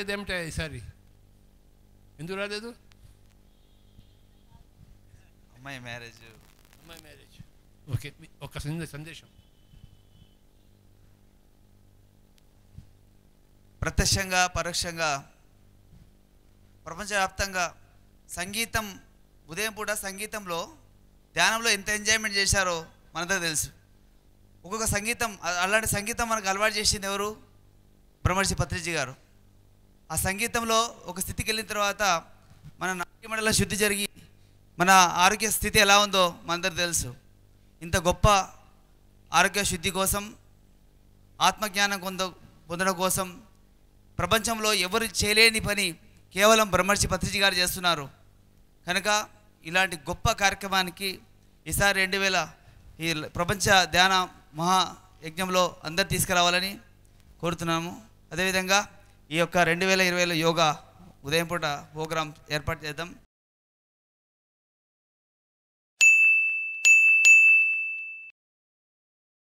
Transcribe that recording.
రాలేదేమిటా ఈసారి ఎందుకు రాలేదు అమ్మాయి మ్యారేజ్ అమ్మాయి మ్యారేజ్ ఓకే మీ- ఒక సందే- సందేశం ప్రత్యక్షంగా పరోక్షంగా ప్రపంచవ్యాప్తంగా సంగీతం ఉదయం పూట సంగీతంలో ధ్యానంలో ఎంత ఎంజాయ్మెంట్ చేశారో మనందరికీ తెలుసు ఒక్కొక్క సంగీతం అ- అలాంటి సంగీతం మనకు అలవాటు చేసింది ఎవరు బ్రహ్మర్షి పత్రిజీ గారు ఆ సంగీతంలో ఒక స్థితికి వెళ్ళిన తర్వాత మన నాట్యమండల శుద్ధి జరిగి మన ఆరోగ్య స్థితి ఎలా ఉందో మనందరికీ తెలుసు ఇంత గొప్ప ఆరోగ్య శుద్ధి కోసం ఆత్మజ్ఞానం పొంద పొందడం కోసం ప్రపంచంలో ఎవరు చేయలేని పని కేవలం బ్రహ్మర్షి పత్రిజీ గారు చేస్తున్నారు కనుక ఇలాంటి గొప్ప కార్యక్రమానికి ఈసారి రెండు వేల ఈ ప్రపంచ ధ్యాన మహా యజ్ఞంలో అందరు తీసుకురావాలని కోరుతున్నాము అదేవిధంగా ఈ యొక్క రెండు వేల ఇరవైలో యోగా ఉదయం పూట ప్రోగ్రాం ఏర్పాటు చేద్దాం